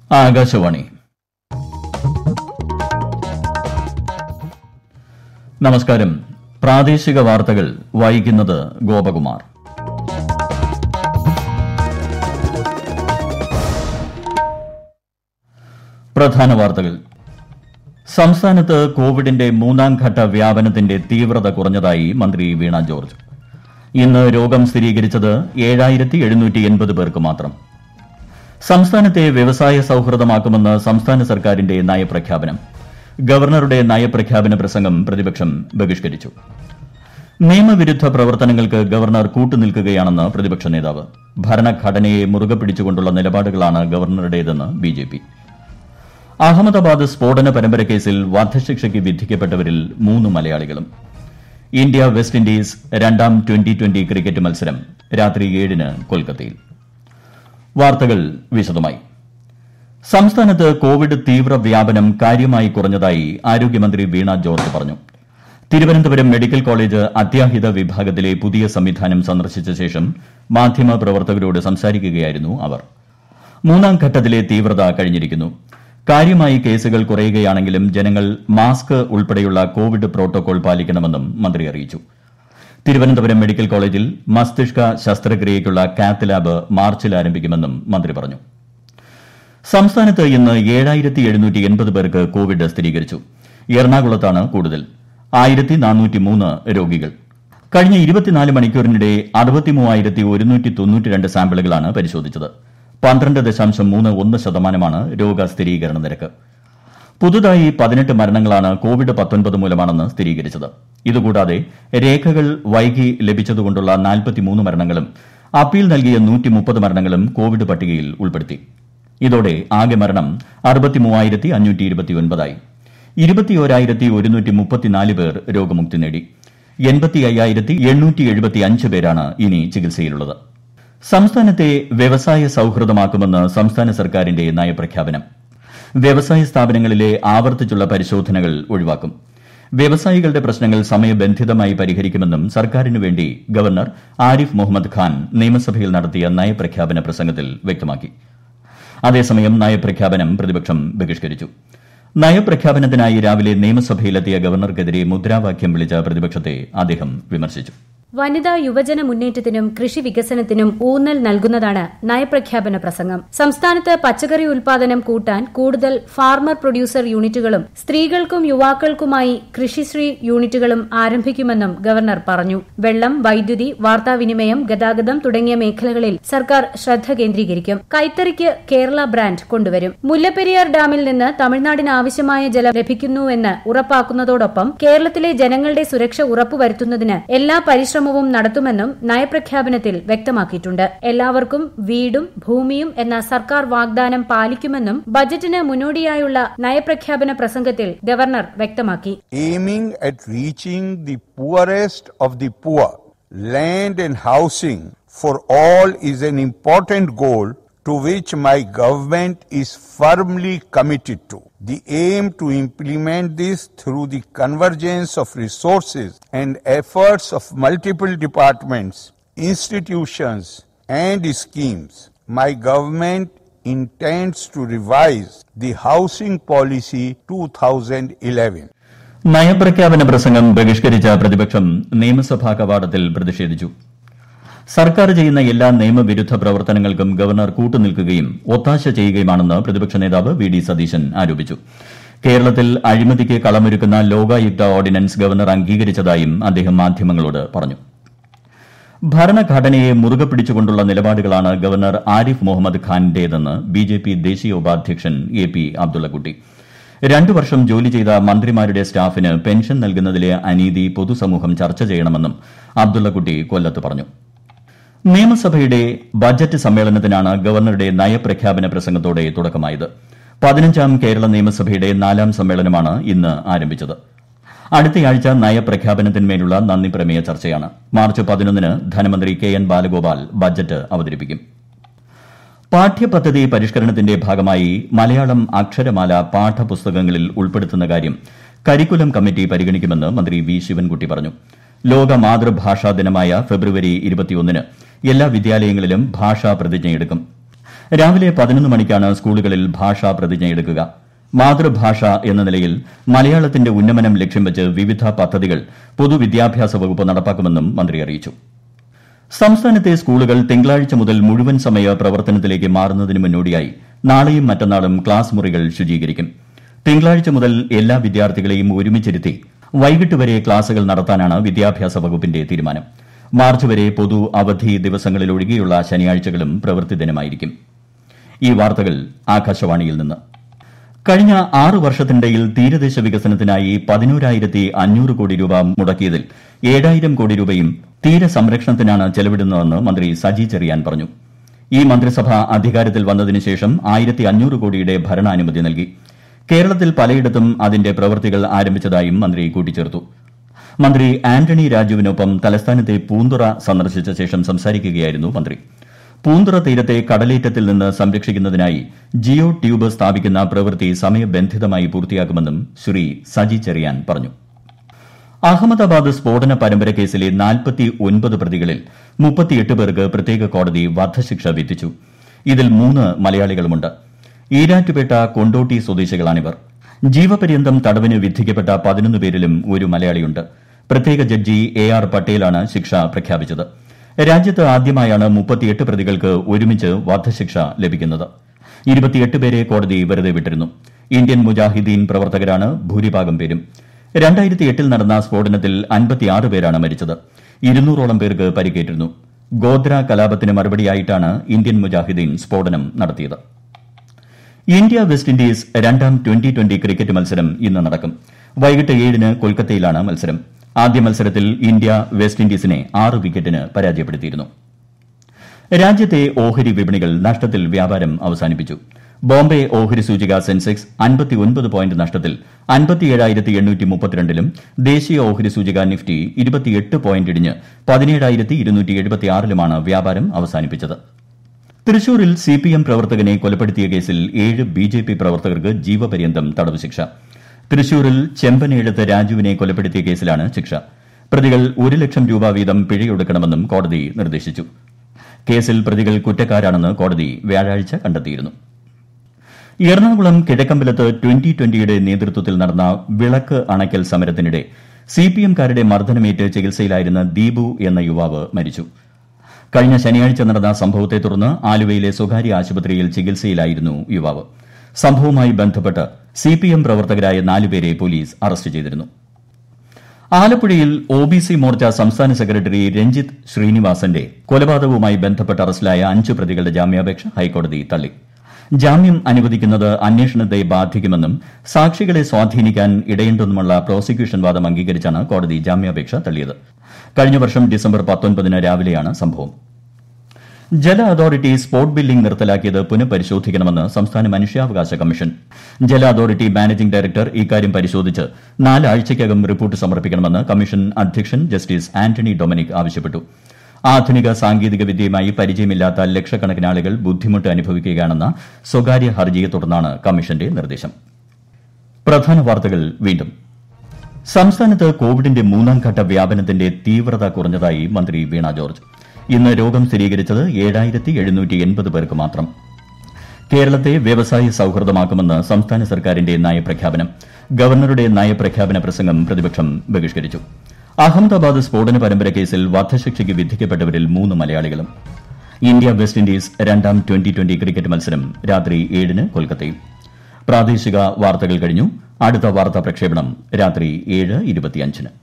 ആകാശവാണി നമസ്കാരം പ്രാദേശിക വാർത്തകൾ വായിക്കുന്നത് ഗോപകുമാർ പ്രധാന വാർത്തകൾ സംസ്ഥാനത്ത് കോവിഡിന്റെ മൂന്നാം ഘട്ട വ്യാപനത്തിന്റെ തീവ്രത കുറഞ്ഞതായി മന്ത്രി വീണ ജോർജ് ഇന്ന് രോഗം സ്ഥിരീകരിച്ചത് ഏഴായിരത്തി എഴുന്നൂറ്റി എൺപത് പേർക്ക് മാത്രം സംസ്ഥാനത്തെ വ്യവസായ സൌഹൃദമാക്കുമെന്ന് സംസ്ഥാന സർക്കാരിന്റെ നയപ്രഖ്യാപനം ഗവർണറുടെ നയപ്രഖ്യാപന പ്രസംഗം പ്രതിപക്ഷം ബഹിഷ്കരിച്ചു നിയമവിരുദ്ധ പ്രവർത്തനങ്ങൾക്ക് ഗവർണർ കൂട്ടുനിൽക്കുകയാണെന്ന് പ്രതിപക്ഷ നേതാവ് ഭരണഘടനയെ മുറുകെ പിടിച്ചുകൊണ്ടുള്ള നിലപാടുകളാണ് ഗവർണറുടേതെന്ന് ബിജെപി അഹമ്മദാബാദ് സ്ഫോടന പരമ്പര കേസിൽ വധശിക്ഷയ്ക്ക് വിധിക്കപ്പെട്ടവരിൽ മൂന്ന് മലയാളികളും ഇന്ത്യ വെസ്റ്റ് ഇൻഡീസ് രണ്ടാം ട്വന്റി ട്വന്റി ക്രിക്കറ്റ് മത്സരം രാത്രി ഏഴിന് കൊൽക്കത്തയിൽ വാർത്തകൾ വിശദമായി സംസ്ഥാനത്ത് കോവിഡ് തീവ്ര വ്യാപനം കാര്യമായി കുറഞ്ഞതായി ആരോഗ്യമന്ത്രി വീണ ജോർജ് പറഞ്ഞു തിരുവനന്തപുരം മെഡിക്കൽ കോളേജ് അത്യാഹിത വിഭാഗത്തിലെ പുതിയ സംവിധാനം സന്ദർശിച്ച ശേഷം മാധ്യമപ്രവർത്തകരോട് സംസാരിക്കുകയായിരുന്നു അവർ മൂന്നാം ഘട്ടത്തിലെ തീവ്രത കഴിഞ്ഞിരിക്കുന്നു കാര്യമായി കേസുകൾ കുറയുകയാണെങ്കിലും ജനങ്ങൾ മാസ്ക് ഉൾപ്പെടെയുള്ള കോവിഡ് പ്രോട്ടോകോൾ പാലിക്കണമെന്നും മന്ത്രി അറിയിച്ചു തിരുവനന്തപുരം മെഡിക്കൽ കോളേജിൽ മസ്തിഷ്ക ശസ്ത്രക്രിയയ്ക്കുള്ള കാത്ത് ലാബ് മാർച്ചിൽ ആരംഭിക്കുമെന്നും മന്ത്രി പറഞ്ഞു സംസ്ഥാനത്ത് ഇന്ന് ഏഴായിരത്തി എഴുന്നൂറ്റി എൺപത് പേർക്ക് കോവിഡ് സ്ഥിരീകരിച്ചു എറണാകുളത്താണ് കൂടുതൽ ആയിരത്തി നാനൂറ്റി മൂന്ന് രോഗികൾ കഴിഞ്ഞ ഇരുപത്തിനാല് മണിക്കൂറിനിടെ അറുപത്തിമൂവായിരത്തി ഒരുന്നൂറ്റി തൊണ്ണൂറ്റിരണ്ട് സാമ്പിളുകളാണ് പരിശോധിച്ചത് പന്ത്രണ്ട് ദശാംശം മൂന്ന് ഒന്ന് ശതമാനമാണ് രോഗസ്ഥിരീകരണ നിരക്ക് പുതുതായി പതിനെട്ട് മരണങ്ങളാണ് കോവിഡ് പത്തൊൻപത് മൂലമാണെന്ന് സ്ഥിരീകരിച്ചത് ഇതുകൂടാതെ രേഖകൾ വൈകി ലഭിച്ചതുകൊണ്ടുള്ള നാൽപ്പത്തിമൂന്ന് മരണങ്ങളും അപ്പീൽ നൽകിയ നൂറ്റി മുപ്പത് മരണങ്ങളും കോവിഡ് പട്ടികയിൽ ഉൾപ്പെടുത്തി ഇതോടെ ആകെ മരണം അറുപത്തിമൂവായിരത്തി അഞ്ഞൂറ്റി ഇരുപത്തിയൊൻപതായി ഇരുപത്തിയോരായിരത്തി ഒരുന്നൂറ്റി മുപ്പത്തിനാല് പേർ രോഗമുക്തി നേടി എൺപത്തി അയ്യായിരത്തി എണ്ണൂറ്റി എഴുപത്തി അഞ്ച് പേരാണ് ഇനി ചികിത്സയിലുള്ളത് സംസ്ഥാനത്തെ വ്യവസായ സൌഹൃദമാക്കുമെന്ന് സംസ്ഥാന സർക്കാരിന്റെ നയപ്രഖ്യാപനം വ്യവസായ സ്ഥാപനങ്ങളിലെ ആവർത്തിച്ചുള്ള പരിശോധനകൾ ഒഴിവാക്കും വ്യവസായികളുടെ പ്രശ്നങ്ങൾ സമയബന്ധിതമായി പരിഹരിക്കുമെന്നും സർക്കാരിനു വേണ്ടി ഗവർണർ ആരിഫ് മുഹമ്മദ് ഖാൻ നിയമസഭയിൽ നടത്തിയ നയപ്രഖ്യാപന പ്രസംഗത്തിൽ വ്യക്തമാക്കി അതേസമയം നയപ്രഖ്യാപനം പ്രതിപക്ഷം ബഹിഷ്കരിച്ചു നയപ്രഖ്യാപനത്തിനായി രാവിലെ നിയമസഭയിലെത്തിയ ഗവർണർക്കെതിരെ മുദ്രാവാക്യം വിളിച്ച പ്രതിപക്ഷത്തെ അദ്ദേഹം വിമർശിച്ചു വനിതാ യുവജന മുന്നേറ്റത്തിനും കൃഷി വികസനത്തിനും ഊന്നൽ നൽകുന്നതാണ് നയപ്രഖ്യാപന പ്രസംഗം സംസ്ഥാനത്ത് പച്ചക്കറി ഉൽപാദനം കൂട്ടാൻ കൂടുതൽ ഫാർമർ പ്രൊഡ്യൂസർ യൂണിറ്റുകളും സ്ത്രീകൾക്കും യുവാക്കൾക്കുമായി കൃഷിശ്രീ യൂണിറ്റുകളും ആരംഭിക്കുമെന്നും ഗവർണർ പറഞ്ഞു വെള്ളം വൈദ്യുതി വാർത്താവിനിമയം ഗതാഗതം തുടങ്ങിയ മേഖലകളിൽ സർക്കാർ ശ്രദ്ധ കേന്ദ്രീകരിക്കും കൈത്തറിക്ക് കേരള ബ്രാൻഡ് കൊണ്ടുവരും മുല്ലപ്പെരിയാർ ഡാമിൽ നിന്ന് തമിഴ്നാടിന് ആവശ്യമായ ജലം ലഭിക്കുന്നുവെന്ന് ഉറപ്പാക്കുന്നതോടൊപ്പം കേരളത്തിലെ ജനങ്ങളുടെ സുരക്ഷ ഉറപ്പുവരുത്തുന്നതിന് എല്ലാ പരിശ്രമവും നടത്തുമെന്നും നയപ്രഖ്യാപനത്തിൽ വ്യക്തമാക്കിയിട്ടുണ്ട് എല്ലാവർക്കും വീടും ഭൂമിയും എന്ന സർക്കാർ വാഗ്ദാനം പാലിക്കുമെന്നും ബജറ്റിന് മുന്നോടിയായുള്ള നയപ്രഖ്യാപന പ്രസംഗത്തിൽ ഗവർണർ വ്യക്തമാക്കി aiming at reaching the poorest of the poor. Land and housing for all is an important goal to which my government is firmly committed to. The aim to implement this through the convergence of resources and efforts of multiple departments, institutions, and schemes. My government intends to revise the housing policy 2011. നയപ്രഖ്യാപന പ്രസംഗം ബഹിഷ്കരിച്ച പ്രതിപക്ഷം നിയമസഭാ കവാടത്തിൽ പ്രതിഷേധിച്ചു സർക്കാർ ചെയ്യുന്ന എല്ലാ നിയമവിരുദ്ധ പ്രവർത്തനങ്ങൾക്കും ഗവർണർ കൂട്ടുനിൽക്കുകയും ഒത്താശ ചെയ്യുകയുമാണെന്ന് പ്രതിപക്ഷ നേതാവ് വി ഡി സതീശൻ ആരോപിച്ചു കേരളത്തിൽ അഴിമതിക്ക് കളമൊരുക്കുന്ന ലോകായുക്ത ഓർഡിനൻസ് ഗവർണർ അംഗീകരിച്ചതായും അദ്ദേഹം മാധ്യമങ്ങളോട് പറഞ്ഞു ഭരണഘടനയെ മുറുകെ പിടിച്ചുകൊണ്ടുള്ള നിലപാടുകളാണ് ഗവർണർ ആരിഫ് മുഹമ്മദ് ഖാന്റേതെന്ന് ബി ജെ പി ദേശീയ ഉപാധ്യക്ഷൻ എ പി അബ്ദുള്ളക്കുട്ടി രണ്ടു വർഷം ജോലി ചെയ്ത മന്ത്രിമാരുടെ സ്റ്റാഫിന് പെൻഷൻ നൽകുന്നതിലെ അനീതി പൊതുസമൂഹം ചർച്ച ചെയ്യണമെന്നും അബ്ദുള്ളക്കുട്ടി കൊല്ലത്ത് പറഞ്ഞു നിയമസഭയുടെ ബജറ്റ് സമ്മേളനത്തിനാണ് ഗവർണറുടെ നയപ്രഖ്യാപന പ്രസംഗത്തോടെ തുടക്കമായത് പതിനഞ്ചാം കേരള നിയമസഭയുടെ നാലാം സമ്മേളനമാണ് ഇന്ന് ആരംഭിച്ചത് അടുത്തയാഴ്ച നയപ്രഖ്യാപനത്തിന്മേലുള്ള നന്ദി പ്രമേയ ചർച്ചയാണ് മാർച്ച് പതിനൊന്നിന് ധനമന്ത്രി കെ എൻ ബാലഗോപാൽ ബജറ്റ് അവതരിപ്പിക്കും പാഠ്യപദ്ധതി പരിഷ്കരണത്തിന്റെ ഭാഗമായി മലയാളം അക്ഷരമാല പാഠപുസ്തകങ്ങളിൽ ഉൾപ്പെടുത്തുന്ന കാര്യം കരിക്കുലം കമ്മിറ്റി പരിഗണിക്കുമെന്ന് മന്ത്രി വി ശിവൻകുട്ടി പറഞ്ഞു ലോക മാതൃഭാഷാ ദിനമായ ഫെബ്രുവരി ഇരുപത്തിയൊന്നിന് എല്ലാ വിദ്യാലയങ്ങളിലും ഭാഷാ പ്രതിജ്ഞയെടുക്കും രാവിലെ പതിനൊന്ന് മണിക്കാണ് സ്കൂളുകളിൽ ഭാഷാ പ്രതിജ്ഞയെടുക്കുക മാതൃഭാഷ എന്ന നിലയിൽ മലയാളത്തിന്റെ ഉന്നമനം ലക്ഷ്യം വെച്ച് വിവിധ പദ്ധതികൾ പൊതുവിദ്യാഭ്യാസ വകുപ്പ് നടപ്പാക്കുമെന്നും മന്ത്രി അറിയിച്ചു സംസ്ഥാനത്തെ സ്കൂളുകൾ തിങ്കളാഴ്ച മുതൽ മുഴുവൻ സമയ പ്രവർത്തനത്തിലേക്ക് മാറുന്നതിന് മുന്നോടിയായി നാളെയും മറ്റന്നാളും ക്ലാസ് മുറികൾ ശുചീകരിക്കും തിങ്കളാഴ്ച മുതൽ എല്ലാ വിദ്യാർത്ഥികളെയും ഒരുമിച്ചിരുത്തി വൈകിട്ട് വരെ ക്ലാസുകൾ നടത്താനാണ് വിദ്യാഭ്യാസ വകുപ്പിന്റെ തീരുമാനം മാർച്ച് വരെ പൊതു അവധി ദിവസങ്ങളിലൊഴികെയുള്ള ശനിയാഴ്ചകളും പ്രവൃത്തി ദിനമായിരിക്കും ഈ വാർത്തകൾ ആകാശവാണിയിൽ നിന്ന് കഴിഞ്ഞ ആറ് വർഷത്തിനിടയിൽ തീരദേശ വികസനത്തിനായി പതിനോരായിരത്തി അഞ്ഞൂറ് കോടി രൂപ മുടക്കിയതിൽ ഏഴായിരം കോടി രൂപയും തീരസംരക്ഷണത്തിനാണ് ചെലവിടുന്നതെന്ന് മന്ത്രി സജി ചെറിയാൻ പറഞ്ഞു ഈ മന്ത്രിസഭ അധികാരത്തിൽ വന്നതിന് ശേഷം ആയിരത്തി അഞ്ഞൂറ് കോടിയുടെ ഭരണാനുമതി നൽകി കേരളത്തിൽ പലയിടത്തും അതിന്റെ പ്രവൃത്തികൾ ആരംഭിച്ചതായും മന്ത്രി കൂട്ടിച്ചേർത്തു മന്ത്രി ആന്റണി രാജുവിനൊപ്പം തലസ്ഥാനത്തെ പൂന്തുറ സന്ദർശിച്ച ശേഷം സംസാരിക്കുകയായിരുന്നു മന്ത്രി പൂന്തുറ തീരത്തെ കടലേറ്റത്തിൽ നിന്ന് സംരക്ഷിക്കുന്നതിനായി ജിയോ ട്യൂബ് സ്ഥാപിക്കുന്ന പ്രവൃത്തി സമയബന്ധിതമായി പൂർത്തിയാക്കുമെന്നും ശ്രീ സജി ചെറിയാൻ പറഞ്ഞു അഹമ്മദാബാദ് സ്ഫോടന പരമ്പര കേസിലെ നാൽപ്പത്തി ഒൻപത് പ്രതികളിൽ മുപ്പത്തിയെട്ട് പേർക്ക് പ്രത്യേക കോടതി വധശിക്ഷ വിധിച്ചു ഇതിൽ മൂന്ന് മലയാളികളുമുണ്ട് ഈരാറ്റുപേട്ട കൊണ്ടോട്ടി സ്വദേശികളാണിവർ ജീവപര്യന്തം തടവിന് വിധിക്കപ്പെട്ട പതിനൊന്ന് പേരിലും ഒരു മലയാളിയുണ്ട് പ്രത്യേക ജഡ്ജി എ ആർ പട്ടേലാണ് ശിക്ഷ പ്രഖ്യാപിച്ചത് രാജ്യത്ത് ആദ്യമായാണ് മുപ്പത്തിയെട്ട് പ്രതികൾക്ക് ഒരുമിച്ച് വധശിക്ഷ ലഭിക്കുന്നത് ഇരുപത്തിയെട്ട് പേരെ കോടതി വെറുതെ വിട്ടിരുന്നു ഇന്ത്യൻ മുജാഹിദീൻ പ്രവർത്തകരാണ് ഭൂരിഭാഗം പേരും രണ്ടായിരത്തി എട്ടിൽ നടന്ന സ്ഫോടനത്തിൽ അൻപത്തിയാറ് പേരാണ് മരിച്ചത് ഇരുന്നൂറോളം പേർക്ക് പരിക്കേറ്റിരുന്നു ഗോദ്ര കലാപത്തിന് മറുപടിയായിട്ടാണ് ഇന്ത്യൻ മുജാഹിദീൻ സ്ഫോടനം നടത്തിയത് ഇന്ത്യ വെസ്റ്റ് ഇൻഡീസ് രണ്ടാം ട്വന്റി ട്വന്റി ക്രിക്കറ്റ് മത്സരം ഇന്ന് നടക്കും വൈകിട്ട് ഏഴിന് കൊൽക്കത്തയിലാണ് മത്സരം ആദ്യ മത്സരത്തിൽ ഇന്ത്യ വെസ്റ്റ് ഇൻഡീസിനെ ആറ് വിക്കറ്റിന് പരാജയപ്പെടുത്തിയിരുന്നു രാജ്യത്തെ ഓഹരി വിപണികൾ നഷ്ടത്തിൽ വ്യാപാരം അവസാനിപ്പിച്ചു ബോംബെ ഓഹരി സൂചിക സെൻസെക്സ് അൻപത്തിയൊൻപത് പോയിന്റ് നഷ്ടത്തിൽ അൻപത്തിയേഴായിരത്തി എണ്ണൂറ്റി മുപ്പത്തിരണ്ടിലും ദേശീയ ഓഹരി സൂചിക നിഫ്റ്റി ഇരുപത്തിയെട്ട് പോയിന്റ് ഇടിഞ്ഞ് പതിനേഴായിരത്തി ഇരുന്നൂറ്റി എഴുപത്തിയാറിലുമാണ് വ്യാപാരം അവസാനിപ്പിച്ചത് തൃശൂരിൽ സിപിഎം പ്രവർത്തകനെ കൊലപ്പെടുത്തിയ കേസിൽ ഏഴ് ബിജെപി പ്രവർത്തകർക്ക് ജീവപര്യന്തം തടവ് ശിക്ഷ തൃശൂരിൽ ചെമ്പനയെഴുത്ത് രാജുവിനെ കൊലപ്പെടുത്തിയ കേസിലാണ് ശിക്ഷ പ്രതികൾ ഒരു ലക്ഷം രൂപ വീതം പിഴയൊടുക്കണമെന്നും കോടതി നിർദ്ദേശിച്ചു കേസിൽ പ്രതികൾ കുറ്റക്കാരാണെന്ന് കോടതി വ്യാഴാഴ്ച കണ്ടെത്തിയിരുന്നു എറണാകുളം കിഴക്കമ്പലത്ത് ട്വന്റി ട്വന്റിയുടെ നേതൃത്വത്തിൽ നടന്ന വിളക്ക് അണയ്ക്കൽ സമരത്തിനിടെ സിപിഎംകാരുടെ മർദ്ദനമേറ്റ് ചികിത്സയിലായിരുന്ന ദീപു എന്ന യുവാവ് മരിച്ചു കഴിഞ്ഞ ശനിയാഴ്ച നടന്ന സംഭവത്തെ തുടർന്ന് ആലുവയിലെ സ്വകാര്യ ആശുപത്രിയിൽ ചികിത്സയിലായിരുന്നു യുവാവ് സംഭവവുമായി ബന്ധപ്പെട്ട് സിപിഎം പ്രവർത്തകരായ നാലുപേരെ പോലീസ് അറസ്റ്റ് ചെയ്തിരുന്നു ആലപ്പുഴയിൽ ഒ ബി സി മോർച്ച സംസ്ഥാന സെക്രട്ടറി രഞ്ജിത്ത് ശ്രീനിവാസന്റെ കൊലപാതകവുമായി ബന്ധപ്പെട്ട് അറസ്റ്റിലായ അഞ്ച് പ്രതികളുടെ ജാമ്യാപേക്ഷ ഹൈക്കോടതി തള്ളി ജാമ്യം അനുവദിക്കുന്നത് അന്വേഷണത്തെ ബാധിക്കുമെന്നും സാക്ഷികളെ സ്വാധീനിക്കാൻ ഇടയുണ്ടെന്നുമുള്ള പ്രോസിക്യൂഷൻ വാദം അംഗീകരിച്ചാണ് കോടതി ജാമ്യാപേക്ഷ തള്ളിയത് കഴിഞ്ഞ വർഷം ഡിസംബർ പത്തൊൻപതിന് രാവിലെയാണ് സംഭവം ജല അതോറിറ്റി സ്പോട്ട് ബില്ലിംഗ് നിർത്തലാക്കിയത് പുനഃപരിശോധിക്കണമെന്ന് സംസ്ഥാന മനുഷ്യാവകാശ കമ്മീഷൻ ജല അതോറിറ്റി മാനേജിംഗ് ഡയറക്ടർ ഇക്കാര്യം പരിശോധിച്ച് നാലാഴ്ചയ്ക്കകം റിപ്പോർട്ട് സമർപ്പിക്കണമെന്ന് കമ്മീഷൻ അധ്യക്ഷൻ ജസ്റ്റിസ് ആന്റണി ഡൊമിനിക് ആവശ്യപ്പെട്ടു ആധുനിക സാങ്കേതിക വിദ്യയുമായി പരിചയമില്ലാത്ത ലക്ഷക്കണക്കിന് ആളുകൾ ബുദ്ധിമുട്ട് അനുഭവിക്കുകയാണെന്ന സ്വകാര്യ ഹർജിയെ തുടർന്നാണ് കമ്മീഷന്റെ നിർദ്ദേശം പ്രധാന വാർത്തകൾ വീണ്ടും സംസ്ഥാനത്ത് കോവിഡിന്റെ മൂന്നാം ഘട്ട വ്യാപനത്തിന്റെ തീവ്രത കുറഞ്ഞതായി മന്ത്രി വീണ ജോർജ് ഇന്ന് രോഗം സ്ഥിരീകരിച്ചത് ഏഴായിരത്തി എഴുന്നൂറ്റി എൺപത് പേർക്ക് മാത്രം കേരളത്തെ വ്യവസായ സൌഹൃദമാക്കുമെന്ന് സംസ്ഥാന സർക്കാരിന്റെ നയപ്രഖ്യാപനം ഗവർണറുടെ നയപ്രഖ്യാപന പ്രസംഗം പ്രതിപക്ഷം ബഹിഷ്കരിച്ചു അഹമ്മദാബാദ് സ്ഫോടന പരമ്പര കേസിൽ വധശിക്ഷയ്ക്ക് വിധിക്കപ്പെട്ടവരിൽ മൂന്ന് മലയാളികളും ഇന്ത്യ വെസ്റ്റ് ഇൻഡീസ് രണ്ടാം ട്വന്റി ട്വന്റി ക്രിക്കറ്റ് മത്സരം രാത്രി ഏഴിന് കൊൽക്കത്തയിൽ പ്രാദേശിക വാർത്തകൾ കഴിഞ്ഞു അടുത്ത വാർത്താ പ്രക്ഷേപണം രാത്രി ഏഴ് ഇരുപത്തിയഞ്ചിന്